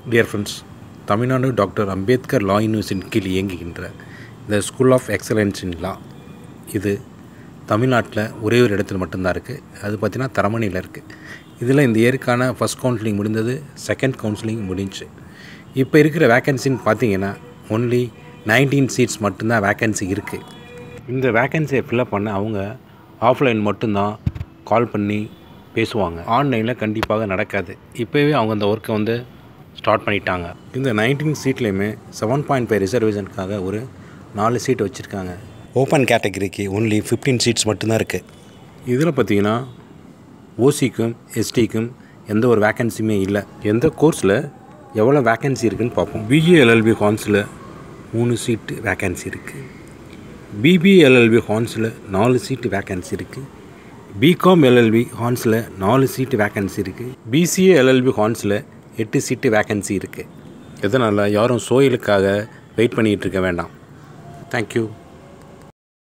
dear friends Tamil Nadu doctor Ambedkar law யூனிவர்சிட்டியின் கீழ் இயங்குகின்ற இந்த school of excellence in law இது தமிழ்நாட்டில் ஒரே ஒரு இடத்துல மட்டும்தான் இருக்குது அது பார்த்திங்கன்னா தரமணியில் இருக்குது இதில் இந்த இயருக்கான ஃபஸ்ட் கவுன்சிலிங் முடிந்தது செகண்ட் கவுன்சிலிங் முடிஞ்சு இப்போ இருக்கிற வேக்கன்சின்னு பார்த்தீங்கன்னா ஒன்லி நைன்டீன் சீட்ஸ் மட்டும்தான் வேக்கன்சி இருக்குது இந்த வேக்கன்சியை ஃபில்அப் பண்ண அவங்க ஆஃப்லைன் மட்டும்தான் கால் பண்ணி பேசுவாங்க ஆன்லைனில் கண்டிப்பாக நடக்காது இப்போவே அவங்க அந்த ஒர்க்கை வந்து ஸ்டார்ட் பண்ணிட்டாங்க இந்த நைன்டீன் சீட்லேயுமே செவன் பாயிண்ட் ஃபைவ் ரிசர்வேஷனுக்காக ஒரு நாலு சீட் வச்சுருக்காங்க ஓப்பன் கேட்டகரிக்கு ஒன்லி ஃபிஃப்டீன் சீட்ஸ் மட்டும்தான் இருக்குது இதில் பார்த்தீங்கன்னா ஓசிக்கும் எஸ்டிக்கும் எந்த ஒரு வேக்கன்சியுமே இல்லை எந்த கோர்ஸில் எவ்வளோ வேக்கன்சி இருக்குன்னு பார்ப்போம் பிஏஎல்எல்பி ஹான்ஸில் மூணு சீட்டு வேக்கன்சி இருக்குது பிபிஎல்எல்பி ஹான்ஸில் நாலு சீட்டு வேக்கன்சி இருக்குது பிகாம் எல்எல்பி ஹான்ஸில் நாலு சீட்டு வேக்கன்சி இருக்குது பிசிஏ எல்எல்பி ஹான்ஸில் எட்டு சீட்டு வேக்கன்சி இருக்குது இதனால் யாரும் சோயிலுக்காக வெயிட் பண்ணிகிட்டு இருக்க வேண்டாம் தேங்க்யூ